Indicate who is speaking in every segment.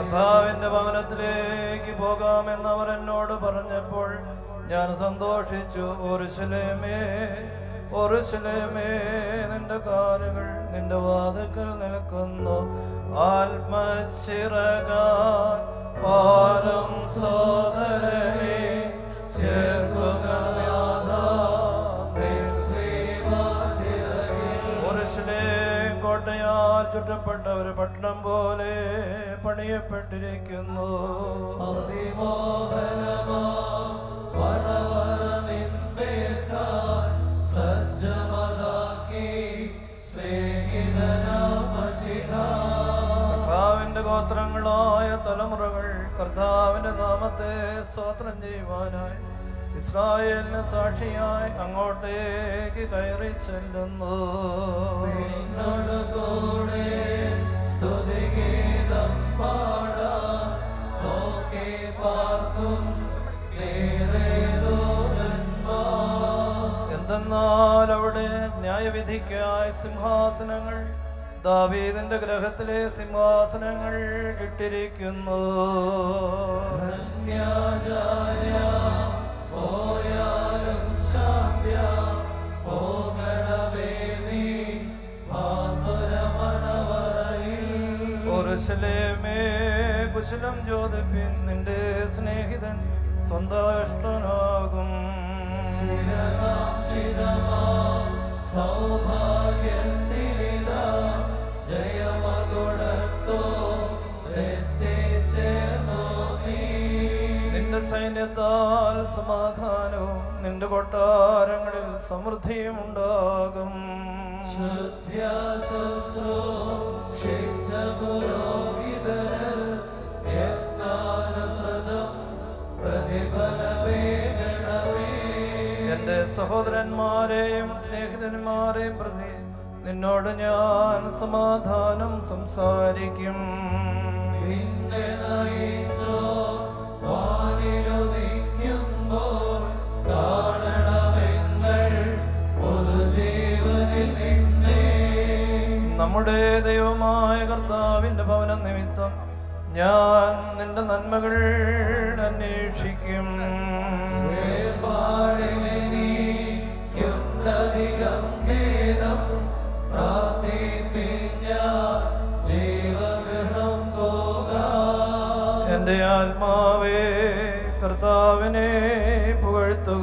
Speaker 1: കർത്താവിന്റെ ഭവനത്തിലേക്ക് പോകാമെന്ന് അവർ എന്നോട് പറഞ്ഞപ്പോൾ ഞാൻ സന്തോഷിച്ചു ഒറുശലേമേ ഒറുശലേമേ നിന്റെ കാലുകൾ നിന്റെ വാതുക്കൽ നിൽക്കുന്നു ആത്മച്ചിറക പാലം സോദരനെ ചേർക്കുക ഒറുശലേം കോട്ടയാൽ ചുറ്റപ്പെട്ട ഒരു പട്ടണം പോലെ പണിയപ്പെട്ടിരിക്കുന്നു കർത്താവിന്റെ ഗോത്രങ്ങളായ തലമുറകൾ കർത്താവിന്റെ നാമത്തെ സ്തോത്രം ചെയ്യുവാനായി ഇസ്രായേലിന് സാക്ഷിയായി അങ്ങോട്ടേക്ക് കയറി ചെല്ലുന്നു എന്തെന്നാൽ അവിടെ ന്യായവിധിക്കായി സിംഹാസനങ്ങൾ ദാവീദിന്റെ ഗ്രഹത്തിലെ സിംഹാസനങ്ങൾ ഇട്ടിരിക്കുന്നു ഒറുശലേമേ കുശലം ജ്യോതിപ്പിൻ നിന്റെ സ്നേഹിതൻ സന്താഷ്ടനാകും നിന്റെ സൈന്യത്താൽ സമാധാനവും നിന്റെ കൊട്ടാരങ്ങളിൽ സമൃദ്ധിയും ഉണ്ടാകും എന്റെ സഹോദരന്മാരെയും സ്നേഹിതന്മാരെയും പ്രതി നിന്നോട് ഞാൻ സമാധാനം സംസാരിക്കും നമ്മുടെ ദൈവമായ കർത്താവിന്റെ ഭവനം നിമിത്തം ഞാൻ നിന്റെ നന്മകൾ അന്വേഷിക്കും എന്റെ ആത്മാവേ കർത്താവിനെ പുകഴ്ത്തുക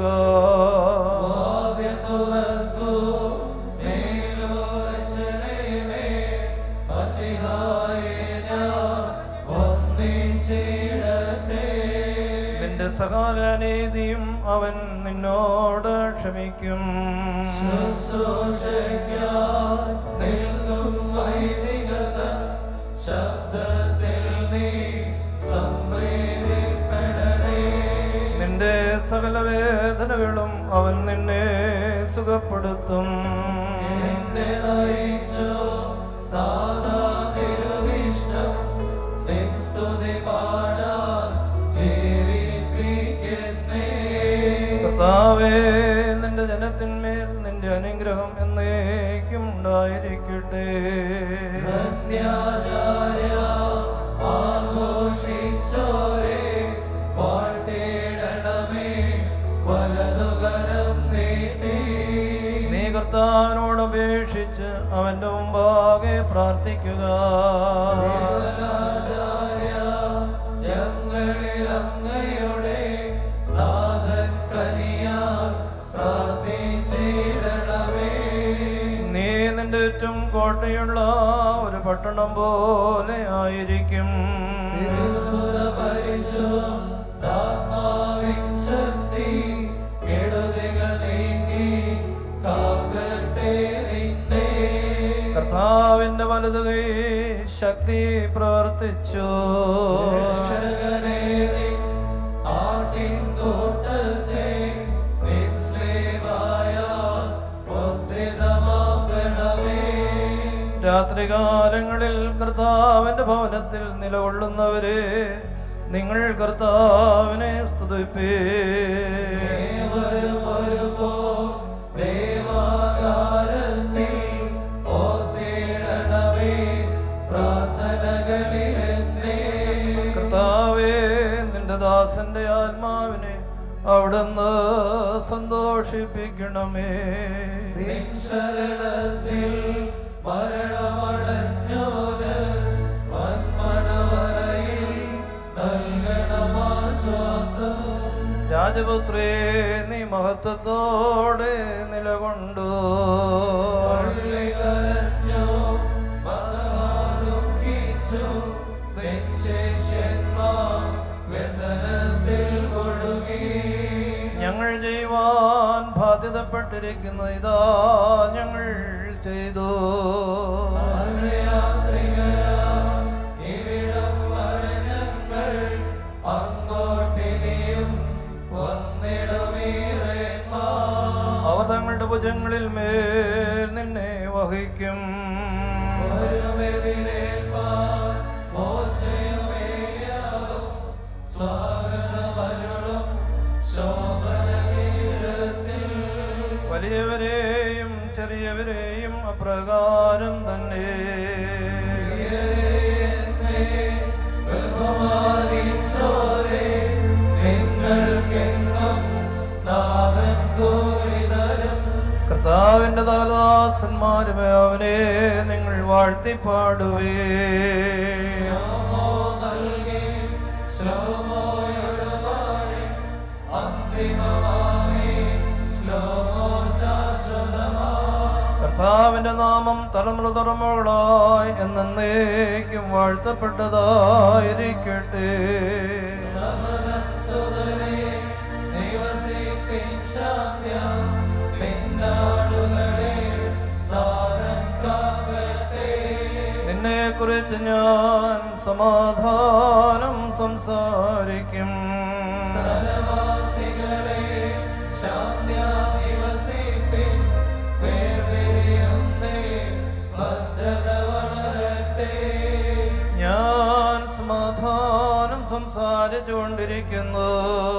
Speaker 1: നിന്റെ സകാലനീതിയും അവൻ നിന്നോട് ക്ഷമിക്കും നിന്റെ സകല വേദനകളും അവൻ നിന്നെ സുഖപ്പെടുത്തും കർത്താവേ നിന്റെ ജനത്തിന്മേൽ നിന്റെ അനുഗ്രഹം എന്നേക്കും ഉണ്ടായിരിക്കട്ടെ നീ കർത്താവിനോട് അപേക്ഷിച്ച് അവന്റെ മുമ്പാകെ പ്രാർത്ഥിക്കുക നീ നിന്റെ ചുറ്റും കോട്ടയുള്ള ഒരു പട്ടണം പോലെ ആയിരിക്കും കർത്താവിന്റെ വലതു കൈ ശക്തി പ്രവർത്തിച്ചു രാത്രികാലങ്ങളിൽ കർത്താവിന്റെ ഭവനത്തിൽ നിലകൊള്ളുന്നവരെ നിങ്ങൾ കർത്താവിനെ സ്തുതിപ്പേ നിന്റെ ദാസന്റെ ആത്മാവിനെ അവിടുന്ന് സന്തോഷിപ്പിക്കണമേ
Speaker 2: ശരണത്തിൽ മരണമടഞ്ഞോന് വന്മണവരയിൽ നൽകണമാശ്വാസം
Speaker 1: രാജപുത്രേ നീ മഹത്വത്തോടെ നിലകൊണ്ടു
Speaker 2: പള്ളി കരഞ്ഞു മഹാദുഃഖിച്ചു നിശേഷ്യന്മാർ വ്യസനത്തിൽ മുഴുകി
Speaker 1: ഞങ്ങൾ ചെയ്യുവാൻ ബാധ്യതപ്പെട്ടിരിക്കുന്ന ഇതാ ഞങ്ങൾ ചെയ്തു
Speaker 2: ഇവിടം വരെ ഞങ്ങൾ അങ്ങോട്ടിനിയും വന്നിടമീറേന്മാ
Speaker 1: അവർ തങ്ങളുടെ ഭുജങ്ങളിൽ മേൽ നിന്നെ വഹിക്കും
Speaker 2: ഒരുമെതിരേൽപ്പാൻ മോശയും ഏലിയാവും സ്വാഗതമരുളും ശോഭനശീലത്തിൽ
Speaker 1: വലിയവരെയും ചെറിയവരെയും അപ്രകാരം തന്നെ
Speaker 2: ബഹുമാനിച്ചോരെ നിങ്ങൾക്കെങ്ങും നാഥൻ കൂലി തരും
Speaker 1: കർത്താവിന്റെ ദാസന്മാരുമേ അവനെ നിങ്ങൾ വാഴ്ത്തിപ്പാടുവേ
Speaker 2: ശ്ലോമോ നൽകി ശ്ലോമോയുടെ വാഴി അന്തിമമാമി ശ്ലോമോ ശാശ്വതമാ
Speaker 1: കർത്താവിന്റെ നാമം തലമുറ തലമുറകളായി എന്നേക്കും വാഴ്ത്തപ്പെട്ടതായിരിക്കട്ടെ
Speaker 2: സമതൻ സുതരെ നിവസിപ്പിൻ ശാന്ത്യം നിന്നാടുകളെ നാഥൻ കാക്കട്ടെ
Speaker 1: നിന്നെ കുറിച്ച് ഞാൻ സമാധാനം സംസാരിക്കും
Speaker 2: സ്ഥലവാസികളെ ശാന്ത്യ നിവസിപ്പിൻ വേർപിരിയുന്നേ ഭദ്രത വളരട്ടെ
Speaker 1: ഞാൻ സമാധാനം സംസാരിച്ചുകൊണ്ടിരിക്കുന്നു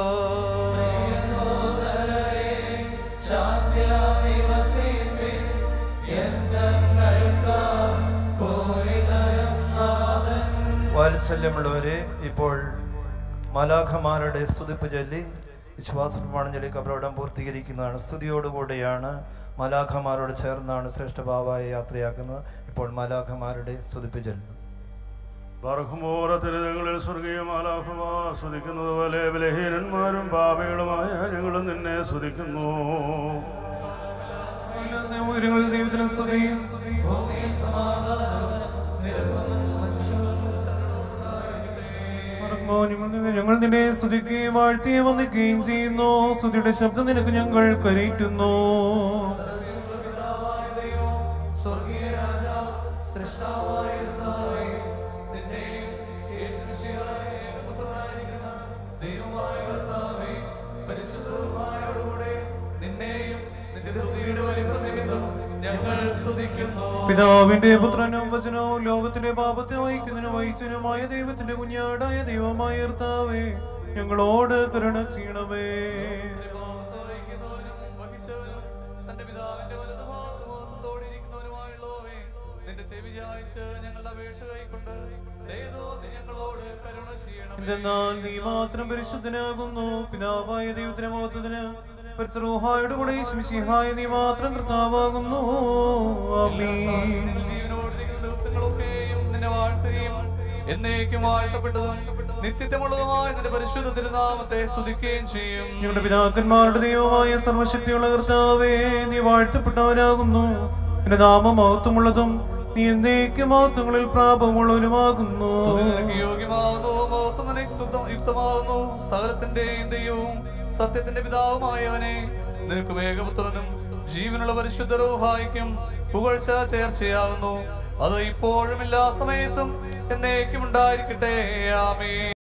Speaker 2: സോദരരെ ശാന്ത്യ നിവസിപ്പിൻ യജ്ഞങ്ങൾക്ക് കൂലി തരും നാഥൻ
Speaker 1: വാത്സല്യമുള്ളവരെ ഇപ്പോൾ മാലാഖമാരുടെ സ്തുതിപ്പ് ചൊല്ലി വിശ്വാസ പ്രമാണഞ്ചലി കബറോടം പൂർത്തീകരിക്കുന്നതാണ് സ്തുതിയോടുകൂടെയാണ് മാലാഖമാരോട് ചേർന്നാണ് ശ്രേഷ്ഠഭാവായ യാത്രയാക്കുന്നത് ഇപ്പോൾ മാലാഖമാരുടെ സ്തുതിപ്പ് ചൊല്ലുന്നു
Speaker 3: ബർഹുമോറ തിരുതകളിൽ സ്വർഗീയ മാലാഖമാർ സ്തുതിക്കുന്നത് പോലെ ബലഹീനന്മാരും പാപികളുമായ ഞങ്ങളും നിന്നെ സ്തുതിക്കുന്നു
Speaker 4: ഉയരങ്ങളിൽ ദൈവത്തിന് സ്തുതി മറക്കുമോ, ഞങ്ങൾ നിന്നെ- ഞങ്ങൾ നിന്നെ സ്തുതിക്കുകയും വാഴ്ത്തിയും വന്ദിക്കുകയും ചെയ്യുന്നു സ്തുതിയുടെ ശബ്ദം നിനക്ക് ഞങ്ങൾ കരയിട്ടുന്നു
Speaker 2: സ്വർഗീയ രാജാവ് സൃഷ്ടാവായ കർത്താവേ, നിന്നെയും യേശുമിശിഹായെ പുത്രനായിരിക്കുന്ന ദൈവമായ കർത്താവേ, പരിശുദ്ധ റൂഹായോടുകൂടെ നിന്നെയും നിന്റെ സ്തുതിയുടെ വലിപ്പം നിമിത്തം ഞങ്ങൾ സ്തുതിക്കുന്നു
Speaker 4: പിതാവിന്റെ പുത്രനും വചനവും ലോകത്തിന്റെ പാപത്തെ വഹിക്കുന്നതിനും വഹിച്ചനുമായ ദൈവത്തിന്റെ കുഞ്ഞാടായ ദൈവമായ കർത്താവേ ഞങ്ങളോട് കരുണ ചെയ്യണമേ
Speaker 2: പാപത്തെ വഹിക്കുന്നവനും വഹിച്ചവനും തന്റെ പിതാവിന്റെ വലതുഭാഗത്ത് മഹത്വത്തോടിരിക്കുന്നവനുമായുള്ളവേ, നിന്റെ ചെവി ചായ്ച്ച് ഞങ്ങളുടെ അപേക്ഷ കൈക്കൊണ്ട് ദയതോ നീ ഞങ്ങളോട് കരുണ ചെയ്യണമേ
Speaker 4: എന്തെന്നാൽ നീ മാത്രം പരിശുദ്ധനാകുന്നു പിതാവായ ദൈവത്തിന്റെ മഹത്വത്തിന് പരിസരൂഹായുടെ കൂടെ ശിഹായ നീ മാത്രം കർത്താവാകുന്നു ആമീൻ
Speaker 2: ജീവനോടിരിക്കുന്ന ദിവസങ്ങളൊക്കെയും നിന്നെ വാഴ്ത്തുകയും എന്നേക്കും വാഴ്ത്തപ്പെട്ടതും നിത്യത്വമുള്ളതുമായ നിന്റെ പരിശുദ്ധ തിരുനാമത്തെ സ്തുതിക്കുകയും ചെയ്യും
Speaker 4: ഞങ്ങളുടെ പിതാക്കന്മാരുടെ ദൈവമായ സർവശക്തിയുള്ള കർത്താവേ നീ വാഴ്ത്തപ്പെട്ടവനാകുന്നു നിന്റെ നാമം മഹത്വമുള്ളതും നീ എന്തേക്കും മഹത്വങ്ങളിൽ പ്രാപമുള്ളവനുമാകുന്നു
Speaker 2: സ്തുതി നിനക്ക് യോഗ്യമാകുന്നു മഹത്വം നിനക്ക് യുക്തം- യുക്തമാകുന്നു സകലത്തിന്റെയും ദൈവവും സത്യത്തിന്റെ പിതാവുമായവനെ നിനക്ക് വേഗപുത്രനും ജീവനുള്ള പരിശുദ്ധ റൂഹായിക്കും പുകഴ്ച ചേർച്ചയാകുന്നു അത് ഇപ്പോഴും എല്ലാ സമയത്തും എന്നേക്കും ഉണ്ടായിരിക്കട്ടെ ആമേ